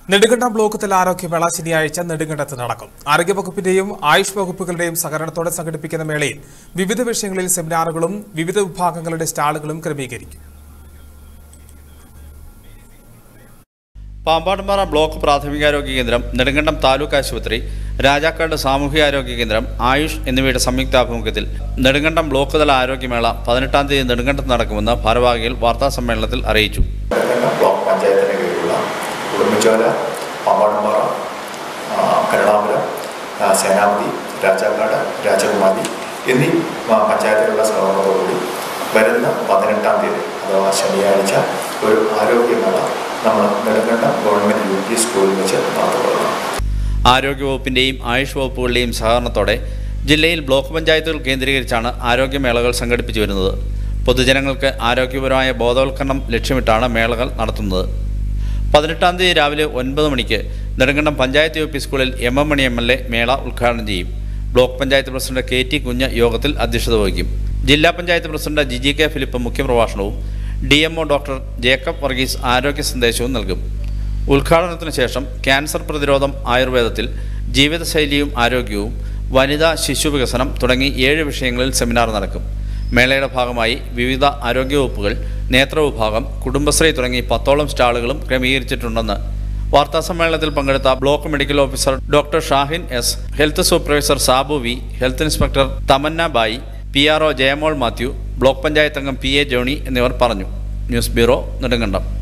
Nedumkandam block തല ആരോഗ്യമേള ശനിയാഴ്ച നെടുങ്കണ്ടത്ത് നടക്കും ആരോഗ്യവകുപ്പിന്റെയും ആയുഷ് വകുപ്പുകളുടെയും സഹകരണത്തോടെ സംഘടിപ്പിക്കുന്ന മേളയിൽ വിവിധ വിഷയങ്ങളിൽ സെമിനാറുകളും വിവിധ വിഭാഗങ്ങളുടെ സ്റ്റാളുകളും ക്രമീകരിക്കും പാമ്പാടുംപാറ ബ്ലോക്ക് പ്രാഥമികാരോഗ്യ കേന്ദ്രം നെടുങ്കണ്ടം താലൂക്ക് ആശുപത്രി രാജാക്കാട് സാമൂഹികാരോഗ്യ കേന്ദ്രം ആയുഷ് എന്നിവയുടെ സംയുക്താഭിമുഖ്യത്തിൽ നെടുങ്കണ്ടം ബ്ലോക്ക് തല ആരോഗ്യമേള പതിനെട്ടാം തീയതി നെടുങ്കണ്ടത്ത് നടക്കുമെന്ന് ഭാരവാഹികൾ വാർത്താസമ്മേളനത്തിൽ അറിയിച്ചു തെലങ്കാന ബ്ലോക്ക് പഞ്ചായത്തിന് കീഴിലുള്ള ഉടുമ്പൻചോല പാമ്പാടുംപാറ ആ, കരുണാപുരം ആ, സേനാപതി രാജാക്കാട് രാജകുമാരി എന്നീ ആ, പഞ്ചായത്തുകളുടെ സഹകരണത്തോടുകൂടി വരുന്ന പതിനെട്ടാം തീയതി അഥവാ ശനിയാഴ്ച ഒരു ആരോഗ്യമേള നമ്മൾ നെടുങ്കണ്ടം ഗവൺമെൻറ് യു പി സ്കൂളിൽ വെച്ച് നടത്തപ്പെടുന്നു ആരോഗ്യവകുപ്പിന്റെയും ആയുഷ് വകുപ്പുകളുടെയും സഹകരണത്തോടെ ജില്ലയിൽ ബ്ലോക്ക് പഞ്ചായത്തുകൾ കേന്ദ്രീകരിച്ചാണ് ആരോഗ്യമേളകൾ സംഘടിപ്പിച്ചു വരുന്നത് പൊതുജനങ്ങൾക്ക് ആരോഗ്യപരമായ ബോധവൽക്കരണം ലക്ഷ്യമിട്ടാണ് മേളകൾ നടത്തുന്നത് പതിനെട്ടാം തീയതി രാവിലെ ഒൻപത് മണിക്ക് നെടുങ്കണ്ടം പഞ്ചായത്ത് യു പി സ്കൂളിൽ M M Mani M L A മേള ഉദ്ഘാടനം ചെയ്യും block panchayat president K T Kunju യോഗത്തിൽ അധ്യക്ഷത വഹിക്കും ജില്ലാ panchayat president Jiji K Philip മുഖ്യപ്രഭാഷണവും D M O doctor Jacob Varghese ആരോഗ്യ സന്ദേശവും നൽകും ഉദ്ഘാടനത്തിന് ശേഷം ക്യാൻസർ പ്രതിരോധം ആയുർവേദത്തിൽ ജീവിതശൈലിയും ആരോഗ്യവും വനിതാ ശിശു വികസനം തുടങ്ങി ഏഴ് വിഷയങ്ങളിൽ സെമിനാർ നടക്കും മേളയുടെ ഭാഗമായി വിവിധ ആരോഗ്യവകുപ്പുകൾ നേത്രവിഭാഗം കുടുംബശ്രീ തുടങ്ങി പത്തോളം സ്റ്റാളുകളും ക്രമീകരിച്ചിട്ടുണ്ടെന്ന് വാർത്താസമ്മേളനത്തിൽ പങ്കെടുത്ത block medical officer doctor Shahin S health supervisor Sabu V health inspector Thamanna Bai P R O Jayamol Mathew block panchayat അംഗം പി എ ജോണി എന്നിവർ പറഞ്ഞു ന്യൂസ് ബ്യൂറോ നെടുങ്കണ്ടം